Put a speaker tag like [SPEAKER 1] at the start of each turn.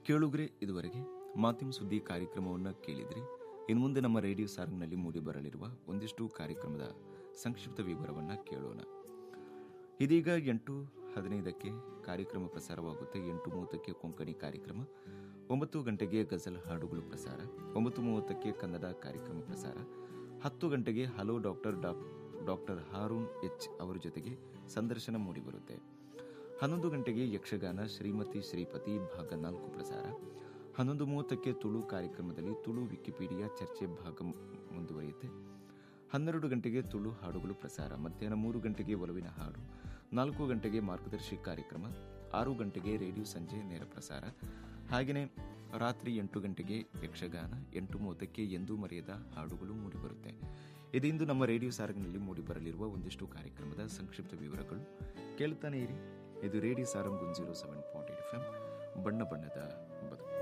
[SPEAKER 1] ಕೇಳುಗ್ರೆ ಇದುವರೆಗೆ ಮಾಧ್ಯಮ ಸುದ್ದಿ ಕಾರ್ಯಕ್ರಮವನ್ನು ಕೇಳಿದ್ರಿ ಇನ್ನು ಮುಂದೆ ನಮ್ಮ ರೇಡಿಯೋ ಸಾರಂಗ್ನಲ್ಲಿ ಮೂಡಿ ಬರಲಿರುವ ಒಂದಿಷ್ಟು ಕಾರ್ಯಕ್ರಮದ ಸಂಕ್ಷಿಪ್ತ ವಿವರವನ್ನು ಕೇಳೋಣ ಇದೀಗ ಎಂಟು ಹದಿನೈದಕ್ಕೆ ಕಾರ್ಯಕ್ರಮ ಪ್ರಸಾರವಾಗುತ್ತೆ ಎಂಟು ಮೂವತ್ತಕ್ಕೆ ಕೊಂಕಣಿ ಕಾರ್ಯಕ್ರಮ ಒಂಬತ್ತು ಗಂಟೆಗೆ ಗಜಲ್ ಹಾಡುಗಳು ಪ್ರಸಾರ ಒಂಬತ್ತು ಮೂವತ್ತಕ್ಕೆ ಕನ್ನಡ ಕಾರ್ಯಕ್ರಮ ಪ್ರಸಾರ ಹತ್ತು ಗಂಟೆಗೆ hello doctor doctor Haroon H ಅವರ ಜೊತೆಗೆ ಸಂದರ್ಶನ ಮೂಡಿಬರುತ್ತೆ ಹನ್ನೊಂದು ಗಂಟೆಗೆ ಯಕ್ಷಗಾನ ಶ್ರೀಮತಿ ಶ್ರೀಪತಿ ಭಾಗ ನಾಲ್ಕು ಪ್ರಸಾರ ಹನ್ನೊಂದು ಮೂವತ್ತಕ್ಕೆ ತುಳು ಕಾರ್ಯಕ್ರಮದಲ್ಲಿ ತುಳು ವಿಕಿಪೀಡಿಯಾ ಚರ್ಚೆ ಭಾಗ ಮುಂದುವರಿಯುತ್ತೆ ಹನ್ನೆರಡು ಗಂಟೆಗೆ ತುಳು ಹಾಡುಗಳು ಪ್ರಸಾರ ಮಧ್ಯಾಹ್ನ ಮೂರು ಗಂಟೆಗೆ ಒಲವಿನ ಹಾಡು ನಾಲ್ಕು ಗಂಟೆಗೆ ಮಾರ್ಗದರ್ಶಿ ಕಾರ್ಯಕ್ರಮ ಆರು ಗಂಟೆಗೆ ರೇಡಿಯೋ ಸಂಜೆ ನೇರ ಪ್ರಸಾರ ಹಾಗೆಯೇ ರಾತ್ರಿ ಎಂಟು ಗಂಟೆಗೆ ಯಕ್ಷಗಾನ ಎಂಟು ಮೂವತ್ತಕ್ಕೆ ಎಂದೂ ಮರೆಯದ ಹಾಡುಗಳು ಮೂಡಿಬರುತ್ತೆ ಇದinದು ನಮ್ಮ ರೇಡಿಯೋ ಸಾರಂಗ್ನಲ್ಲಿ ಮೂಡಿಬರಲಿರುವ ಒಂದಿಷ್ಟು ಕಾರ್ಯಕ್ರಮದ ಸಂಕ್ಷಿಪ್ತ ವಿವರಗಳು ಕೇಳ್ತಾನೆ ಇರಿ ಇದು radio Sarang zero seven point eight F ಬಣ್ಣ ಬಣ್ಣದ ಬದುಕು